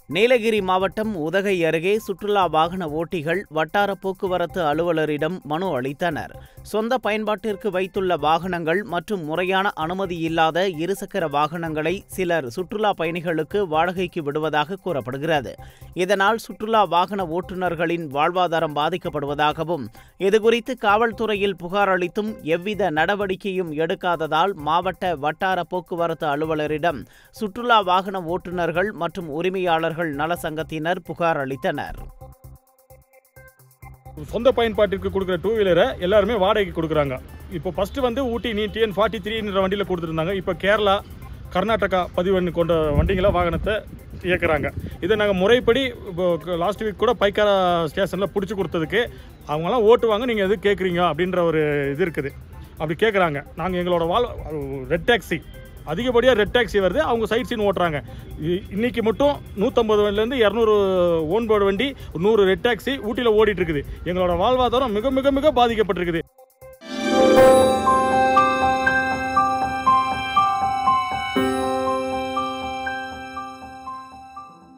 நீலகிரி மாவட்டம் உதகை அருகே சுற்றுலா வாகன ஓட்டிகள் வட்டார போக்குவரத்து அலுவலரிடம் மனு அளித்தனர் சொந்த பயன்பாட்டிற்கு வைத்துள்ள வாகனங்கள் மற்றும் முறையான அனுமதி இல்லாத இருசக்கர வாகனங்களை சிலர் சுற்றுலா பயணிகளுக்கு வாடகைக்கு விடுவதாக கூறப்படுகிறது இதனால் சுற்றுலா வாகன ஓட்டுநர்களின் வாழ்வாதாரம் பாதிக்கப்படுவதாகவும் இதுகுறித்து காவல்துறையில் புகார் அளித்தும் எவ்வித நடவடிக்கையும் எடுக்காததால் மாவட்ட வட்டார போக்குவரத்து அலுவலரிடம் சுற்றுலா வாகன ஓட்டுநர்கள் மற்றும் உரிமையாளர்கள் நல சங்கத்தினர் புகார் அளித்தனர் சொந்த பயன்பாட்டிற்கு கொடுக்குற டூ வீலரை எல்லாருமே வாடகைக்கு கொடுக்குறாங்க இப்போ ஃபஸ்ட்டு வந்து ஊட்டி நீ டிஎன் ஃபார்ட்டி த்ரீன்ற வண்டியில் கொடுத்துருந்தாங்க இப்போ கேரளா கர்நாடகா பதிவெண் கொண்ட வண்டிகளை வாகனத்தை இயக்குறாங்க இதை நாங்கள் முறைப்படி இப்போ லாஸ்ட் வீக் கூட பைக்காரா ஸ்டேஷனில் பிடிச்சி கொடுத்ததுக்கு அவங்களாம் ஓட்டுவாங்க நீங்கள் எது கேட்குறீங்க அப்படின்ற ஒரு இது இருக்குது அப்படி கேட்குறாங்க நாங்கள் எங்களோட வாழ் ரெட் டாக்ஸி அதிகப்படியாக ரெட் டாக்ஸி வருது அவங்க சைட் சீன் ஓட்டுறாங்க இ- இன்னைக்கு மட்டும் நூற்றம்பது வண்டிலேருந்து இரநூறு ஓன் போர்டு வண்டி நூறு ரெட் டாக்ஸி ஊட்டியில் ஓடிட்டு இருக்குது எங்களோட வாழ்வாதாரம் மிக மிக மிக பாதிக்கப்பட்டிருக்குது